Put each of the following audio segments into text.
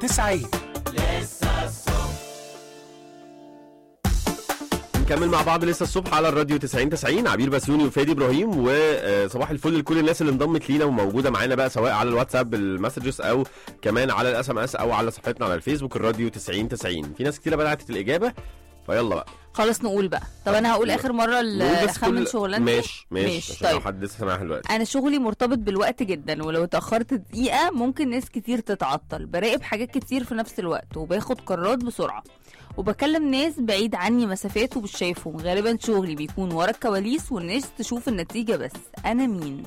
90 نكمل مع بعض لسه الصبح على الراديو 90 90 عبير بسيوني وفادي ابراهيم وصباح الفل لكل الناس اللي انضمت لينا وموجوده معانا بقى سواء على الواتساب المسجز او كمان على الاس ام اس او على صفحتنا على الفيسبوك الراديو 90 90 في ناس كتيره بدات الاجابه فيلا بقى خلاص نقول بقى طب انا هقول اخر مره نقول ال- بس اخمن كل- شغلانتي ماشي ماشي, ماشي، عشان لو طيب. حد لسه سامعها دلوقتي انا شغلي مرتبط بالوقت جدا ولو اتاخرت دقيقه ممكن ناس كتير تتعطل براقب حاجات كتير في نفس الوقت وباخد قرارات بسرعه وبكلم ناس بعيد عني مسافات ومش شايفهم غالبا شغلي بيكون ورا الكواليس والناس تشوف النتيجه بس انا مين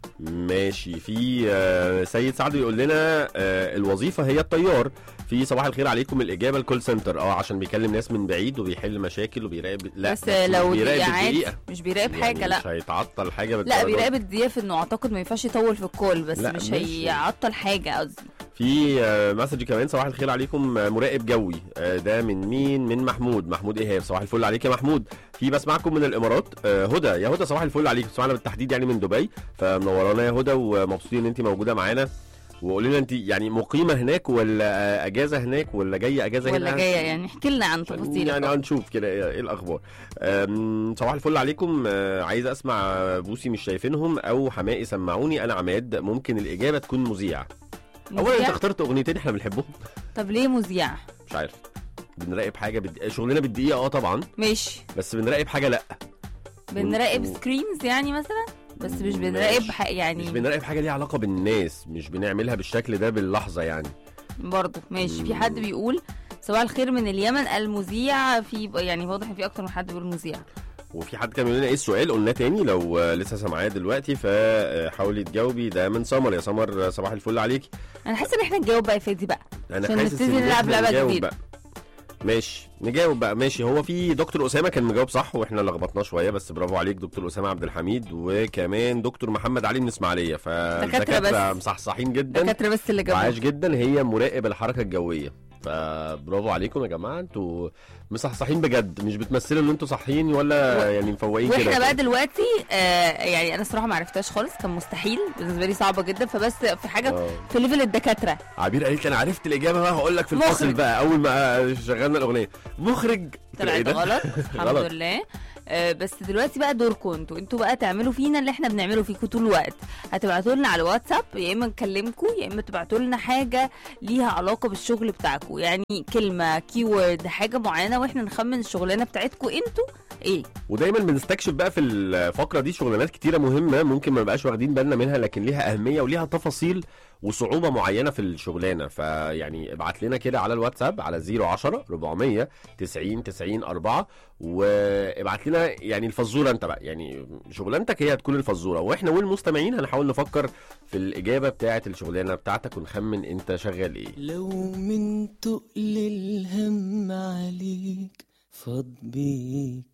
ماشي في آه، سيد سعد يقول لنا آه، الوظيفه هي الطيار في صباح الخير عليكم الاجابه الكول سنتر اه عشان بيكلم ناس من بعيد وبيحل مشاكل وبيراقب لا بس مش لو بيراقب دقيقه عادي بالدقيقه مش بيراقب حاجه يعني لا مش هيتعطل حاجه لا بالدرجات. بيراقب الدقيقه في انه اعتقد ما ينفعش يطول في الكول بس لا، مش ماشي. هيعطل حاجه قصدي في آه، مسج كمان صباح الخير عليكم آه، مراقب جوي آه، ده من مين من محمود محمود ايهاب صباح الفل عليك يا محمود في بسمعكم من الامارات آه، هدى يا هدى صباح الفل عليك بتسمعنا بالتحديد يعني من دبي فمنورانا يا هدى ومبسوطين ان انت موجوده معانا وقولي لنا انت يعني مقيمه هناك ولا آه، اجازه هناك ولا جايه اجازه هنا ولا جايه يعني احكي لنا عن تفاصيل يعني هنشوف كده ايه إيه الاخبار أم، صباح الفل عليكم آه، عايز اسمع بوسي مش شايفينهم او حمائي سمعوني انا عماد ممكن الاجابه تكون مذيع اولا انت مذيع؟ اخترت اغنيتين احنا بنحبهم طب ليه مذيع مش عارف بنراقب حاجه بالد... شغلنا بالدقيقه اه طبعا ماشي بس بنراقب حاجه لا بنراقب و- سكرينز يعني مثلا بس مش ماشي. بنراقب ح- يعني مش بنراقب حاجه ليها علاقه بالناس مش بنعملها بالشكل ده باللحظه يعني برضه ماشي في حد بيقول صباح الخير من اليمن المذيع في يعني واضح ان في اكتر من حد بيقول مذيع وفي حد كان بيقول لنا ايه السؤال قلناه تاني لو آه، لسه سامعاه دلوقتي فحاولي تجاوبي ده من سمر يا سمر آه، صباح الفل عليكي انا حاسه ان احنا نجاوب بقى يا فادي بقى انا عشان حاسس نبتدي ان نلعب احنا لعبة نجاوب جديدة. بقى ماشي نجاوب بقى ماشي هو في دكتور اسامه كان مجاوب صح واحنا لخبطناه شويه بس برافو عليك دكتور اسامه عبد الحميد وكمان دكتور محمد علي من اسماعيليه فالدكاتره بس. مصحصحين جدا دكاتره بس اللي وعاش جابوا جدا هي مراقب الحركه الجويه فبرافو عليكم يا جماعه انتوا مصحصحين بجد مش بتمثلوا ان انتوا صاحيين ولا و- يعني مفوقين كده واحنا بقى دلوقتي آه يعني انا الصراحه ما عرفتهاش خالص كان مستحيل بالنسبه لي صعبه جدا فبس في حاجه آه. في ليفل الدكاتره عبير قالت لي انا عرفت الاجابه بقى هقول لك في الفاصل مخرج. بقى اول ما شغلنا الاغنيه مخرج قلت له إيه طلعت ده؟ غلط الحمد غلط. لله آه بس دلوقتي بقى دوركم انتوا انتوا بقى تعملوا فينا اللي احنا بنعمله فيكم طول الوقت هتبعتوا لنا على الواتساب يا اما نكلمكم يا اما تبعتوا لنا حاجه ليها علاقه بالشغل بتاعكم يعني كلمه كيورد حاجه معينه واحنا نخمن الشغلانه بتاعتكم انتوا ايه ودايما بنستكشف بقى في الفقره دي شغلانات كتيره مهمه ممكن ما نبقاش واخدين بالنا منها لكن ليها اهميه وليها تفاصيل وصعوبه معينه في الشغلانه فيعني ابعت لنا كده على الواتساب على 010 400 90 90 4 وابعت لنا يعني الفزوره انت بقى يعني شغلانتك هي هتكون الفزوره واحنا والمستمعين هنحاول نفكر في الاجابه بتاعه الشغلانه بتاعتك ونخمن انت شغال ايه لو من تقل الهم عليك فاض بيك